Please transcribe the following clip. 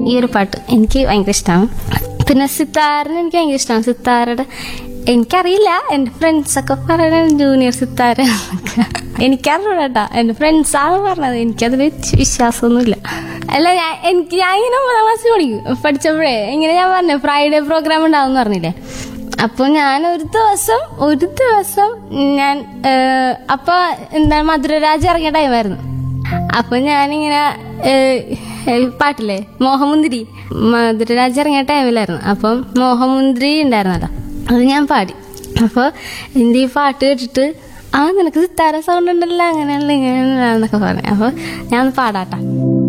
ഈ ഒരു പാട്ട് എനിക്ക് ഭയങ്കര ഇഷ്ടമാണ് പിന്നെ സിത്താറിന് എനിക്ക് ഭയങ്കര ഇഷ്ടമാണ് സിത്താരയുടെ എനിക്കറിയില്ല എൻ്റെ ഫ്രണ്ട്സൊക്കെ പറയണ ജൂനിയർ സിത്താര എനിക്കറിഞ്ഞൂടാ എൻ്റെ ഫ്രണ്ട്സാണ് പറഞ്ഞത് എനിക്കത് വെച്ച് വിശ്വാസമൊന്നുമില്ല അല്ല ഞാൻ എനിക്ക് ഞാൻ ഇങ്ങനെ ഒമ്പതാം ക്ലാസ്സിൽ പഠിക്കും പഠിച്ചപ്പോഴേ ഇങ്ങനെ ഞാൻ പറഞ്ഞു ഫ്രൈഡേ പ്രോഗ്രാം ഉണ്ടാവും എന്ന് പറഞ്ഞില്ലേ അപ്പോൾ ഞാൻ ഒരു ദിവസം ഒരു ദിവസം ഞാൻ ഏഹ്, അപ്പൊ എന്താ മധുരരാജ് ഇറങ്ങിയ ടൈമായിരുന്നു അപ്പൊ ഞാനിങ്ങനെ ഏഹ്, ഏഹ്, പാട്ടില്ലേ മോഹമുന്തിരി മധുരരാജ് ഇറങ്ങിയ ടൈമിലായിരുന്നു അപ്പം മോഹമുന്തിരി ഉണ്ടായിരുന്നല്ലോ അത് ഞാൻ പാടി അപ്പോൾ എൻ്റെ ഈ പാട്ട് കേട്ടിട്ട് ആ നിനക്ക് സിത്താര സൗണ്ട് ഉണ്ടല്ലോ അങ്ങനെയല്ല ഇങ്ങനെയാണെന്നൊക്കെ പറഞ്ഞു അപ്പോൾ ഞാൻ ഒന്ന് പാടാട്ടാ